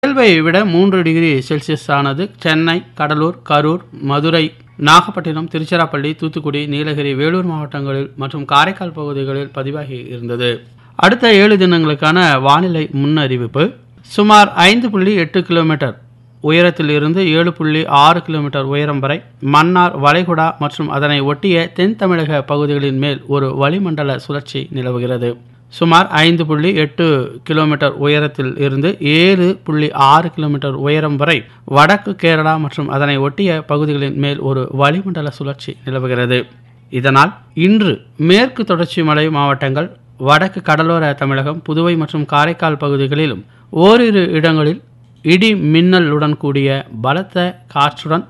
இயல்பை விட மூன்று டிகிரி செல்சியஸ் ஆனது சென்னை கடலூர் கரூர் மதுரை நாகப்பட்டினம் திருச்சிராப்பள்ளி தூத்துக்குடி நீலகிரி வேலூர் மாவட்டங்களில் மற்றும் காரைக்கால் பகுதிகளில் பதிவாகி இருந்தது அடுத்த ஏழு தினங்களுக்கான வானிலை முன்னறிவிப்பு சுமார் ஐந்து புள்ளி எட்டு கிலோமீட்டர் உயரத்தில் இருந்து ஏழு புள்ளி ஆறு கிலோமீட்டர் உயரம் வரை மன்னார் வளைகுடா மற்றும் அதனை ஒட்டிய தென் தமிழக பகுதிகளின் மேல் ஒரு வளிமண்டல சுழற்சி நிலவுகிறது சுமார் ஐந்து புள்ளி எட்டு கிலோமீட்டர் உயரத்தில் இருந்து ஏழு புள்ளி ஆறு கிலோமீட்டர் உயரம் வரை வடக்கு கேரளா மற்றும் அதனை ஒட்டிய பகுதிகளின் மேல் ஒரு வளிமண்டல சுழற்சி நிலவுகிறது இதனால் இன்று மேற்கு தொடர்ச்சி மலை மாவட்டங்கள் வடக்கு கடலோர தமிழகம் புதுவை மற்றும் காரைக்கால் பகுதிகளிலும் ஓரிரு இடங்களில் இடி மின்னலுடன் கூடிய பலத்த காற்றுடன்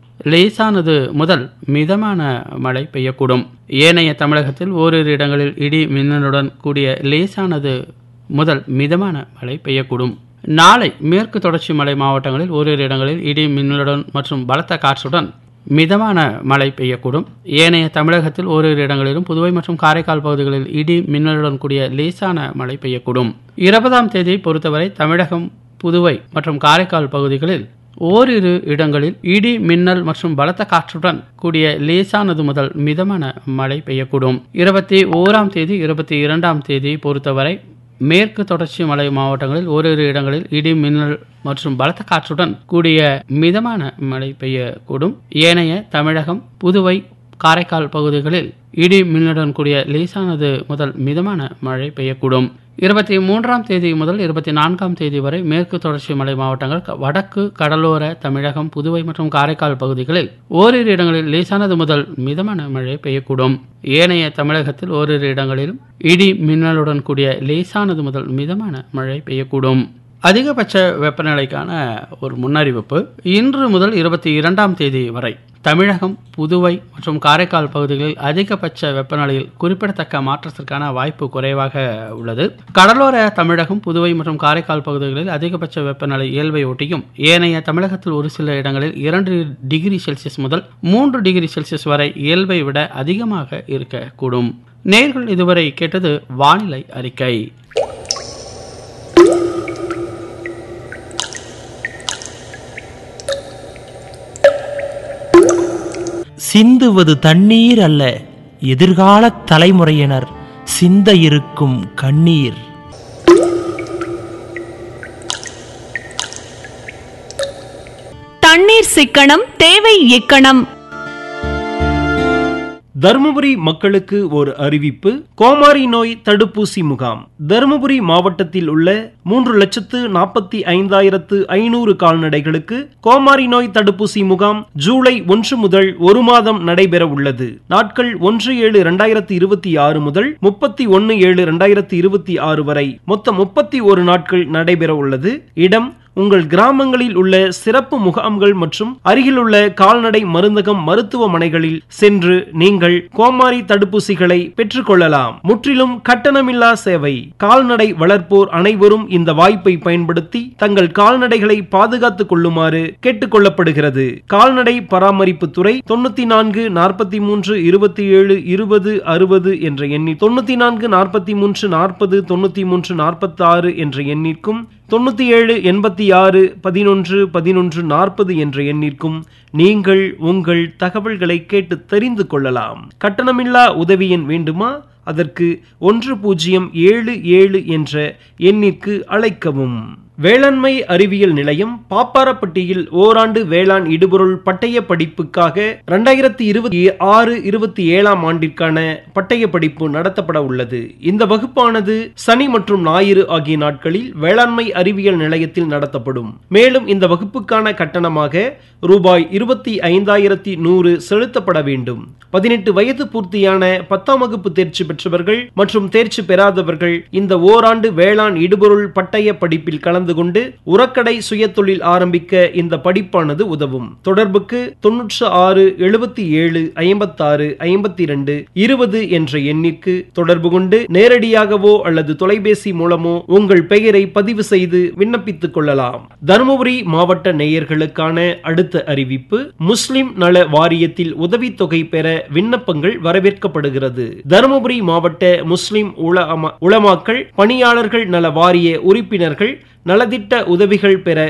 லேசானது முதல் மிதமான மழை பெய்யக்கூடும் ஏனைய தமிழகத்தில் ஓரிரு இடங்களில் இடி மின்னலுடன் கூடிய லேசானது முதல் மிதமான மழை பெய்யக்கூடும் நாளை மேற்கு தொடர்ச்சி மலை மாவட்டங்களில் ஓரிரு இடங்களில் இடி மின்னலுடன் மற்றும் பலத்த காற்றுடன் மிதமான மழை பெய்யக்கூடும் ஏனைய தமிழகத்தில் ஓரிரு இடங்களிலும் புதுவை மற்றும் காரைக்கால் பகுதிகளில் இடி மின்னலுடன் கூடிய லேசான மழை பெய்யக்கூடும் இருபதாம் தேதி பொறுத்தவரை தமிழகம் புதுவை மற்றும் காரைக்கால் பகுதிகளில் ஓரிரு இடங்களில் இடி மின்னல் மற்றும் பலத்த காற்றுடன் கூடிய லேசானது முதல் மிதமான மழை பெய்யக்கூடும் இருபத்தி ஓராம் தேதி இருபத்தி இரண்டாம் தேதி பொறுத்தவரை மேற்கு தொடர்ச்சி மலை மாவட்டங்களில் ஓரிரு இடங்களில் இடி மின்னல் மற்றும் பலத்த காற்றுடன் கூடிய மிதமான மழை பெய்யக்கூடும் ஏனைய தமிழகம் புதுவை காரைக்கால் பகுதிகளில் இடி மின்னலுடன் கூடிய லேசானது முதல் மிதமான மழை பெய்யக்கூடும் இருபத்தி மூன்றாம் தேதி முதல் இருபத்தி நான்காம் தேதி வரை மேற்கு தொடர்ச்சி மலை மாவட்டங்கள் க- வடக்கு கடலோர தமிழகம் புதுவை மற்றும் காரைக்கால் பகுதிகளில் ஓரிரு இடங்களில் லேசானது முதல் மிதமான மழை பெய்யக்கூடும் ஏனைய தமிழகத்தில் ஓரிரு இடங்களிலும் இடி மின்னலுடன் கூடிய லேசானது முதல் மிதமான மழை பெய்யக்கூடும் அதிகபட்ச வெப்பநிலைக்கான ஒரு முன்னறிவிப்பு இன்று முதல் இருபத்தி இரண்டாம் தேதி வரை தமிழகம் புதுவை மற்றும் காரைக்கால் பகுதிகளில் அதிகபட்ச வெப்பநிலையில் குறிப்பிடத்தக்க மாற்றத்திற்கான வாய்ப்பு குறைவாக உள்ளது கடலோர தமிழகம் புதுவை மற்றும் காரைக்கால் பகுதிகளில் அதிகபட்ச வெப்பநிலை இயல்பை ஒட்டியும் ஏனைய தமிழகத்தில் ஒரு சில இடங்களில் இரண்டு டிகிரி செல்சியஸ் முதல் மூன்று டிகிரி செல்சியஸ் வரை இயல்பை விட அதிகமாக இருக்கக்கூடும் நேர்கள் இதுவரை கேட்டது வானிலை அறிக்கை சிந்துவது தண்ணீர் அல்ல எதிர்கால தலைமுறையினர் சிந்த இருக்கும் கண்ணீர் தண்ணீர் சிக்கனம் தேவை இக்கணம் தருமபுரி மக்களுக்கு ஒரு அறிவிப்பு கோமாரி நோய் தடுப்பூசி முகாம் தருமபுரி மாவட்டத்தில் உள்ள மூன்று லட்சத்து நாற்பத்தி ஐந்தாயிரத்து ஐநூறு கால்நடைகளுக்கு கோமாரி நோய் தடுப்பூசி முகாம் ஜூலை ஒன்று முதல் ஒரு மாதம் நடைபெற உள்ளது நாட்கள் ஒன்று ஏழு இரண்டாயிரத்தி இருபத்தி ஆறு முதல் முப்பத்தி ஒன்று ஏழு இரண்டாயிரத்தி இருபத்தி ஆறு வரை மொத்தம் முப்பத்தி ஒரு நாட்கள் நடைபெற உள்ளது இடம் உங்கள் கிராமங்களில் உள்ள சிறப்பு முகாம்கள் மற்றும் அருகிலுள்ள கால்நடை மருந்தகம் மருத்துவமனைகளில் சென்று நீங்கள் கோமாரி தடுப்பூசிகளை பெற்றுக்கொள்ளலாம் முற்றிலும் கட்டணமில்லா சேவை கால்நடை வளர்ப்போர் அனைவரும் இந்த வாய்ப்பை பயன்படுத்தி தங்கள் கால்நடைகளை பாதுகாத்துக் கொள்ளுமாறு கேட்டுக்கொள்ளப்படுகிறது கால்நடை பராமரிப்பு துறை தொண்ணூத்தி நான்கு நாற்பத்தி மூன்று இருபத்தி ஏழு இருபது அறுபது என்ற எண்ணி தொண்ணூத்தி நான்கு நாற்பத்தி மூன்று நாற்பது தொண்ணூத்தி மூன்று நாற்பத்தி ஆறு என்ற எண்ணிற்கும் தொண்ணூத்தி ஏழு எண்பத்தி ஆறு பதினொன்று பதினொன்று நாற்பது என்ற எண்ணிற்கும் நீங்கள் உங்கள் தகவல்களை கேட்டு தெரிந்து கொள்ளலாம் கட்டணமில்லா உதவி எண் வேண்டுமா அதற்கு ஒன்று பூஜ்ஜியம் ஏழு ஏழு என்ற எண்ணிற்கு அழைக்கவும் வேளாண்மை அறிவியல் நிலையம் பாப்பாரப்பட்டியில் ஓராண்டு வேளாண் இடுபொருள் பட்டய படிப்புக்காக இரண்டாயிரத்தி இருபத்தி ஆறு இருபத்தி ஏழாம் ஆண்டிற்கான பட்டய படிப்பு நடத்தப்பட உள்ளது இந்த வகுப்பானது சனி மற்றும் ஞாயிறு ஆகிய நாட்களில் வேளாண்மை அறிவியல் நிலையத்தில் நடத்தப்படும் மேலும் இந்த வகுப்புக்கான கட்டணமாக ரூபாய் இருபத்தி ஐந்தாயிரத்தி நூறு செலுத்தப்பட வேண்டும் பதினெட்டு வயது பூர்த்தியான பத்தாம் வகுப்பு தேர்ச்சி பெற்றவர்கள் மற்றும் தேர்ச்சி பெறாதவர்கள் இந்த ஓராண்டு வேளாண் இடுபொருள் பட்டய படிப்பில் கலந்து கொண்டு உரக்கடை சுயதொழில் ஆரம்பிக்க இந்த படிப்பானது உதவும் தொடர்புக்கு தொன்னூற்று ஆறு எழுபத்தி ஏழு ஐம்பத்தாறு ஐம்பத்தி இரண்டு இருபது என்ற எண்ணிற்கு தொடர்பு கொண்டு நேரடியாகவோ அல்லது தொலைபேசி மூலமோ உங்கள் பெயரை பதிவு செய்து விண்ணப்பித்துக் கொள்ளலாம் தருமபுரி மாவட்ட நேயர்களுக்கான அடுத்த அறிவிப்பு முஸ்லிம் நல வாரியத்தில் உதவித்தொகை பெற விண்ணப்பங்கள் வரவேற்கப்படுகிறது தருமபுரி மாவட்ட முஸ்லிம் உலமா உலமாக்கள் பணியாளர்கள் நல வாரிய உறுப்பினர்கள் நலத்திட்ட உதவிகள் பெற